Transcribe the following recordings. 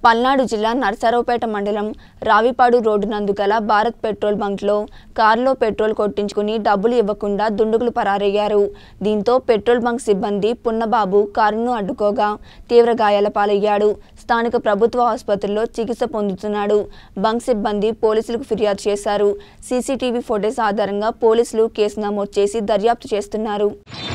పల్నాడు జిల్లా నర్సారావుపేట మండలం రావిపాడు రోడ్డు నందు గల భారత్ పెట్రోల్ బంక్లో కారులో పెట్రోల్ కొట్టించుకుని డబ్బులు ఇవ్వకుండా దుండగులు పరారయ్యారు దీంతో పెట్రోల్ బంక్ సిబ్బంది పున్నబాబు కారును అడ్డుకోగా తీవ్ర గాయాల పాలయ్యాడు స్థానిక ప్రభుత్వ ఆసుపత్రిలో చికిత్స పొందుతున్నాడు బంక్ సిబ్బంది పోలీసులకు ఫిర్యాదు చేశారు సీసీటీవీ ఫుటేజ్ ఆధారంగా పోలీసులు కేసు నమోదు చేసి దర్యాప్తు చేస్తున్నారు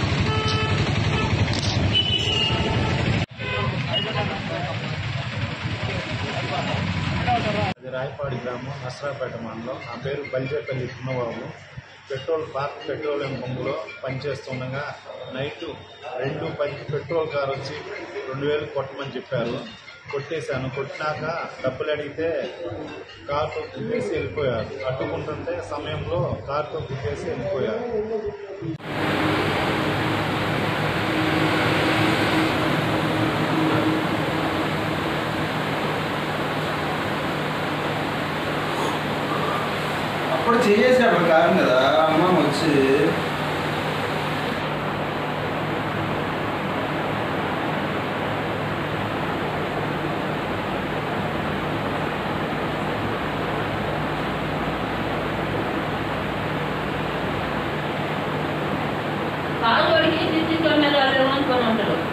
అది రాయపాడి గ్రామం నసరాపేట మండలం నా పేరు బలిజేపల్లి పున్నబాబు పెట్రోల్ భారత్ పెట్రోలియం పంపులో పనిచేస్తుండగా నైట్ రెండు పది పెట్రోల్ కార్ వచ్చి రెండు వేలు కొట్టమని చెప్పారు కొట్టేశాను కొట్టినాక డబ్బులు అడిగితే కార్తో గుద్దేసి వెళ్ళిపోయారు అడ్డుకుంటుంటే సమయంలో కార్తో గుద్దేసి వెళ్ళిపోయారు అప్పుడు చేసేసాడు కారణం కదా అమ్మ వచ్చి కాలు కడిగి తిట్టి తొమ్మిది వాళ్ళు అనుకుని ఉంటారు